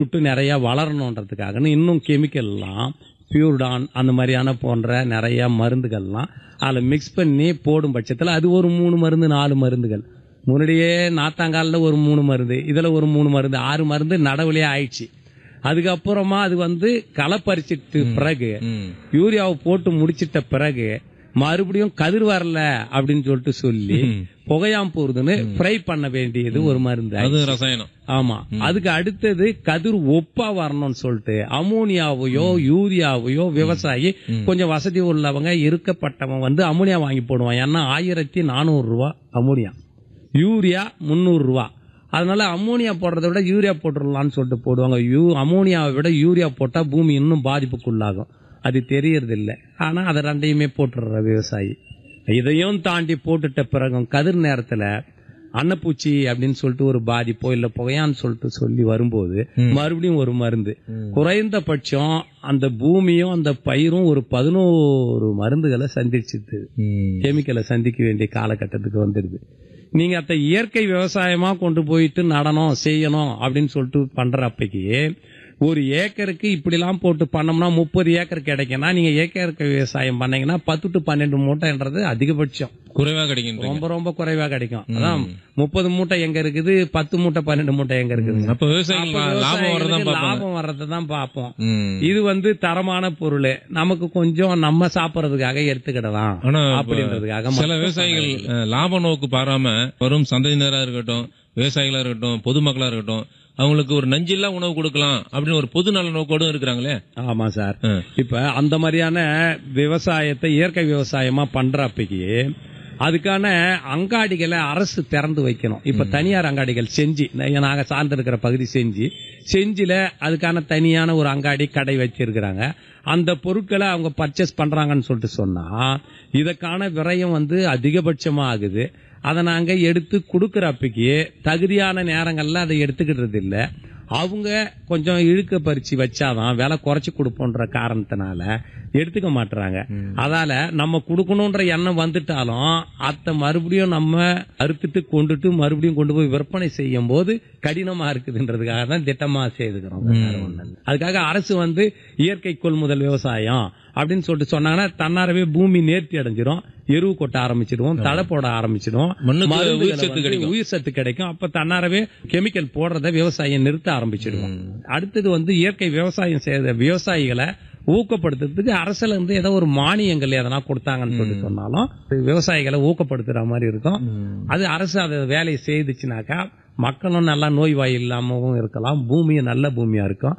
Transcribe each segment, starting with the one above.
விட்டு நிறைய வளரணுன்றதுக்காக இன்னும் கெமிக்கல்லாம் பியூர்டான் அந்த மாதிரியான போன்ற நிறைய மருந்துகள்லாம் அதில் மிக்ஸ் பண்ணி போடும் பட்சத்தில் அது ஒரு மூணு மருந்து நாலு மருந்துகள் முன்னாடியே நாத்தாங்காலில் ஒரு மூணு மருந்து இதில் ஒரு மூணு மருந்து ஆறு மருந்து நடவுலையே ஆயிடுச்சு அதுக்கப்புறமா அது வந்து களை பறிச்சிட்டு பிறகு ம். யூரியாவை போட்டு முடிச்சிட்ட பிறகு மறுபடியும் கதிர் வரல அப்படின்னு சொல்லிட்டு சொல்லி புகையாம் போறதுன்னு ஃப்ரை பண்ண வேண்டியது ஒரு மருந்து அது ரசாயனம் ஆமா அதுக்கு அடுத்தது கதிர் ஒப்பா வரணும்னு சொல்லிட்டு அமோனியாவையோ யூரியாவையோ விவசாயி கொஞ்சம் வசதி உள்ளவங்க இருக்கப்பட்டவன் வந்து அமோனியா வாங்கி போடுவான் ஏன்னா ஆயிரத்தி நானூறு ரூபா அமோனியா யூரியா முந்நூறு ரூபா அதனால அமோனியா போடுறதை விட யூரியா போட்டுடலாம்னு சொல்லிட்டு போடுவாங்க யூ அமோனியாவை விட யூரியா போட்டா பூமி இன்னும் பாதிப்புக்குள்ளாகும் அது தெரியறது இல்ல ஆனா அதை ரெண்டையுமே போட்டுடுற விவசாயி இதையும் தாண்டி போட்டுட்ட பிறகும் கதிர் நேரத்துல அன்னப்பூச்சி அப்படின்னு சொல்லிட்டு ஒரு பாதிப்போ இல்ல புகையான்னு சொல்லிட்டு சொல்லி வரும்போது மறுபடியும் ஒரு மருந்து குறைந்தபட்சம் அந்த பூமியும் அந்த பயிரும் ஒரு பதினோரு மருந்துகளை சந்திச்சுது ம். கெமிக்கலை சந்திக்க வேண்டிய காலகட்டத்துக்கு வந்துடுது நீங்க அத இயற்கை விவசாயமா கொண்டு போயிட்டு நடணும் செய்யணும் அப்படின்னு சொல்லிட்டு பண்ற அப்பைக்கு ஒரு ஏக்கருக்கு இப்படிலாம் போட்டு பண்ணோம்னா முப்பது ஏக்கர் கிடைக்கும்னா நீங்க ஏக்கருக்கு விவசாயம் பண்ணீங்கன்னா பத்து டு பன்னெண்டு மூட்டைன்றது அதிகபட்சம் குறைவா கிடைக்கின்றீங்க ரொம்ப ரொம்ப குறைவா கிடைக்கும் அதான் முப்பது மூட்டை எங்க இருக்குது பத்து மூட்டை பன்னெண்டு மூட்டை எங்க இருக்குது அப்ப விவசாயிகள் அப்ப லாபம் வரதான் விவசாயிகளுக்கு பார்ப்பாங்க லாபம் வர்றதை தான் பார்ப்போம் ம். இது வந்து தரமான பொருள் நமக்கு கொஞ்சம் நம்ம சாப்பிடறதுக்காக எடுத்துக்கிடலாம் ஆனா இப்ப அப்படின்றதுக்காக சில விவசாயிகள் அஹ், லாப நோக்கு பாராம வரும் சந்ததியினரா இருக்கட்டும் விவசாயிகளா இருக்கட்டும் பொதுமக்களா இருக்கட்டும் அவங்களுக்கு ஒரு நஞ்சில்லா உணவு கொடுக்கலாம் அப்படின்னு ஒரு பொது நல நோக்கோடும் இருக்கிறாங்களே ஆமா சார் ஆ. இப்ப அந்த மாதிரியான விவசாயத்தை இயற்கை விவசாயமா பண்றப்பைக்கு அதுக்கான அங்காடிகளை அரசு திறந்து வைக்கணும் இப்ப தனியார் அங்காடிகள் செஞ்சு நா- நாங்க சார்ந்திருக்கிற பகுதி செஞ்சு செஞ்சில அதுக்கான தனியான ஒரு அங்காடி கடை வச்சிருக்கிறாங்க அந்த பொருட்களை அவங்க பர்ச்சேஸ் பண்றாங்கன்னு சொல்லிட்டு சொன்னா இதற்கான விரயம் வந்து அதிகபட்சமா ஆகுது அதை நாங்க எடுத்து கொடுக்கிற அப்பைக்கு தகுதியான நேரங்கள்ல அதை எடுத்துக்கிட்டது இல்ல அவங்க கொஞ்சம் இழுக்க பறிச்சு வச்சாதான் விலை குறைச்சு கொடுப்போன்ற காரணத்தினால எடுத்துக்க மாட்டுறாங்க அதால நம்ம கொடுக்கணுன்ற எண்ணம் வந்துட்டாலும் அத்தை மறுபடியும் நம்ம அறுத்துட்டு கொண்டுட்டு மறுபடியும் கொண்டு போய் விற்பனை செய்யும் போது கடினமா இருக்குதுன்றதுக்காக தான் திட்டமா செய்துக்கிறோம் வேற ஒண்ணும் இல்ல. அதுக்காக அரசு வந்து இயற்கை கொள்முதல் விவசாயம் அப்படின்னு சொல்லிட்டு சொன்னாங்கன்னா தன்னாரவே பூமி நேர்த்தி அடைஞ்சிரும் எருவு கொட்ட ஆரம்பிச்சிடுவோம் தழை போட ஆரம்பிச்சிடும் மண்ணுக்கு மருந்துகளை உயிர் சத்து வந்து கிடைக்கும். உயிர் சத்து கிடைக்கும் அப்ப தன்னாரவே கெமிக்கல் போடுறத விவசாயம் நிறுத்த ஆரம்பிச்சிடுவோம் அடுத்தது வந்து இயற்கை விவசாயம் செய்யற விவசாயிகளை ஊக்கப்படுத்துறதுக்கு அரசுல இருந்து ஏதோ ஒரு மானியங்கள் எதனா கொடுத்தாங்கன்னு சொல்லி சொன்னாலும் விவசாயிகளை ஊக்கப்படுத்துற மாதிரி இருக்கும் அது அரசு அதை வேலையை செய்துச்சுனாக்கா மக்களும் நல்லா நோய்வாய் இல்லாமவும் இருக்கலாம் பூமியும் நல்ல பூமியா இருக்கும்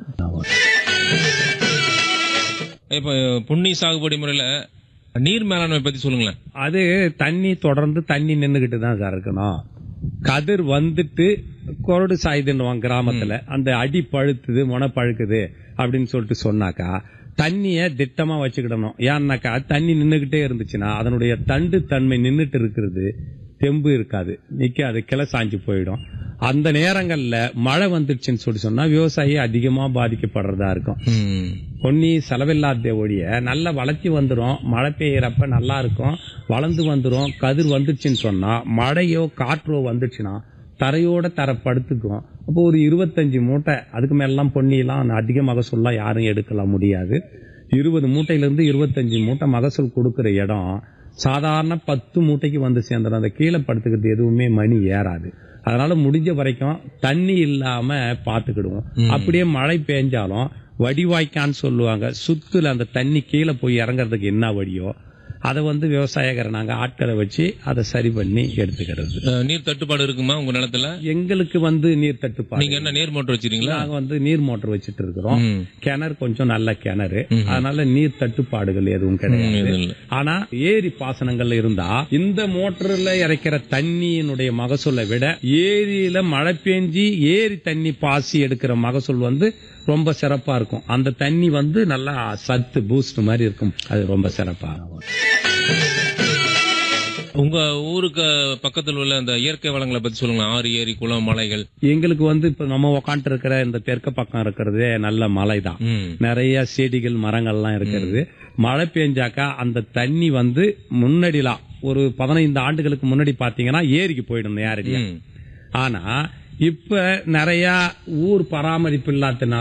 இப்ப புண்ணி சாகுபடி முறையில நீர் மேலாண்மை பத்தி சொல்லுங்களேன் அது தண்ணி தொடர்ந்து தண்ணி நின்னுகிட்டு தான் சார் இருக்கணும் கதிர் வந்துட்டு கொரடு சாயுதுன்னுவாங்க கிராமத்துல அந்த அடி பழுத்துது முனை பழுக்குது அப்படின்னு சொல்லிட்டு சொன்னாக்கா தண்ணிய திட்டமா வச்சுக்கிடணும் ஏன்னாக்கா தண்ணி நின்னுகிட்டே இருந்துச்சுன்னா அதனுடைய தண்டு தன்மை நின்னுட்டு இருக்கிறது தெம்பு இருக்காது நிக்காது கிளை சாஞ்சு போயிடும் அந்த நேரங்கள்ல மழை வந்துடுச்சுன்னு சொல்லி சொன்னா விவசாயி அதிகமா பாதிக்கப்படுறதா இருக்கும் ம். பொன்னி செலவில்லாத ஒழிய நல்லா வளர்ச்சி வந்துரும் மழை பெய்யறப்ப நல்லா இருக்கும் வளர்ந்து வந்துரும் கதிர் வந்துச்சுன்னு சொன்னா மழையோ காற்றோ வந்துச்சுன்னா தரையோட தர படுத்துக்கும் அப்போ ஒரு இருபத்தஞ்சு மூட்டை அதுக்கு மேலாம் பொன்னியெல்லாம் அதிக மகசூல்லாம் யாரும் எடுக்கலாம் முடியாது இருபது மூட்டையில இருந்து இருபத்தஞ்சு மூட்டை மகசூல் கொடுக்கிற இடம் சாதாரண பத்து மூட்டைக்கு வந்து சேர்ந்துடும் அந்த கீழே படுத்துக்கிறது எதுவுமே மணி ஏறாது அதனால முடிஞ்ச வரைக்கும் தண்ணி இல்லாம பாத்துக்கிடுவோம் அப்படியே மழை பெஞ்சாலும் வடிவாய்க்கான்னு சொல்லுவாங்க சுத்துல அந்த தண்ணி கீழே போய் இறங்குறதுக்கு என்ன வழியோ அதை வந்து விவசாயகரை நாங்க ஆட்களை வச்சு அதை சரி பண்ணி எடுத்துக்கிறது அஹ், நீர் தட்டுப்பாடு இருக்குமா உங்க நிலத்துல எங்களுக்கு வந்து நீர் தட்டுப்பாடு நீங்க என்ன நீர் மோட்டர் வச்சிருக்கீங்களா நாங்க வந்து நீர் மோட்டர் வச்சிட்டு இருக்கிறோம் ம். கிணறு கொஞ்சம் நல்ல கிணறு அதனால நீர் தட்டுப்பாடுகள் எதுவும் கிடையாது எதுவும் இல்ல. ஆனா ஏரி பாசனங்கள் இருந்தா இந்த மோட்டர்ல இறைக்கிற தண்ணியினுடைய மகசூலை விட ஏரியில மழை பெஞ்சி ஏரி தண்ணி பாசி எடுக்கிற மகசூல் வந்து ரொம்ப சிறப்பா இருக்கும் அந்த தண்ணி வந்து நல்லா சத்து பூஸ்ட் மாதிரி இருக்கும் அது ரொம்ப சிறப்பா இருக்கும். உங்க ஊருக்கு பக்கத்துல உள்ள அந்த இயற்கை வளங்களை பத்தி சொல்லுங்க ஆறு ஏரி குளம் மலைகள் எங்களுக்கு வந்து இப்ப நம்ம உக்காந்துட்டு இருக்கிற இந்த தெற்கு பக்கம் இருக்கிறதே நல்ல மலை தான் ம். நிறைய செடிகள் மரங்கள்லாம் இருக்கிறது மழை பெஞ்சாக்கா அந்த தண்ணி வந்து முன்னாடிலாம் ஒரு பதினைந்து ஆண்டுகளுக்கு முன்னாடி பாத்தீங்கன்னா ஏரிக்கு போயிடும் நேரடியா ம். ஆனா இப்ப நிறைய ஊர் பராமரிப்பு இல்லாதனால